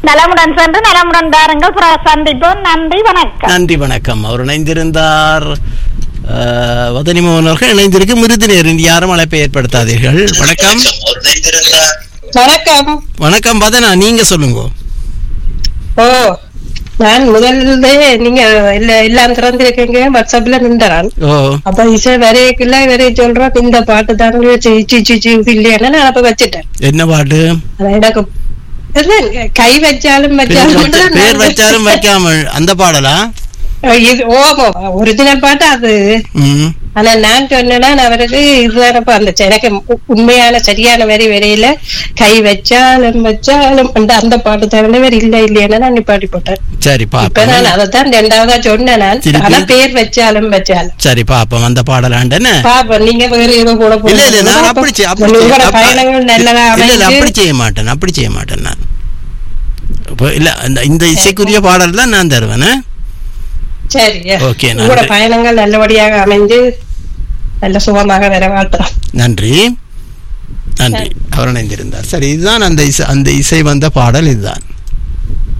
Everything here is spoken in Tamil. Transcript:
நலமுடன் சென்று நலமுடன் தாருங்கள் பிறகு சந்திப்போம் நன்றி வணக்கம் நன்றி வணக்கம் அவர் இணைந்திருந்தார் அஹ், வதனி மோகன் அவர்கள் இணைந்திருக்கு மிருது நேரின் யாரும் அழைப்பை ஏற்படுத்தாதீர்கள் வணக்கம் வணக்கம் வணக்கம் வதனா நீங்க சொல்லுங்க ஓ நான் முதல்ல நீங்க இல்ல எல்லாம் திறந்திருக்கீங்க வாட்ஸ்அப்ல நின்றான் ஓ அப்ப இசை வரைக்குள்ள வரைய சொல்றோம் இந்த பாட்டு தாங்க சிச்சி சிச்சி இல்லையா நான் அப்ப வச்சுட்டேன் என்ன பாட்டு அது எனக்கு இல்ல, கை வச்சாலும் பேர் வச்சாலும் வச்ச- தான் பேர் நான் வச்சாலும் வைக்காமல் அந்த பாடலா இது ஓமோ ஒரிஜினல் பாட்டு அது ம் ஆனா நான் சொன்னேன்னா அவருக்கு இதுதானப்பா அந்த ச- எனக்கு உ- உண்மையான சரியான வரி வரையில கை வச்சாலும் வச்சாலும் அந்த அந்த பாட்டு தவிர வேற இல்ல இல்லையா நான் நிப்பாட்டி போட்டேன் சரி இப்ப பாப்போம் நான் அதைத்தான் ரெண்டாவதா சொன்னேன் நான் திருப்பி? ஆனா பேர் வச்சாலும் வச்சாலும் சரி பாப்போம் அந்த பாடலாண்டு என்ன பாப்போம் நீங்க வேற ஏதோ கூட இல்ல இல்ல நான் போடுங்க. அப்படி செய்ய- அப்படி செய்ய- உங்களோட அப்ப- பயணங்கள் நல்லதா இல்ல இல்ல அப்படி அமைஞ்சு செய்ய மாட்டேன் அப்படி செய்ய மாட்டேன் நான் இப்போ இல்ல அந்த இந்த இசைக்குரிய பாடல் தான் நான் தருவேன் சரி Okay, நன்றி. உங்களோட பயணங்கள் நல்லபடியாக அமைஞ்சு நல்ல சுகமாக வர வாழ்த்துறோம் நன்றி நன்றி அவர் இணைந்திருந்தார் சரி இதுதான் அந்த இசை அந்த இசை வந்த பாடல் இதுதான்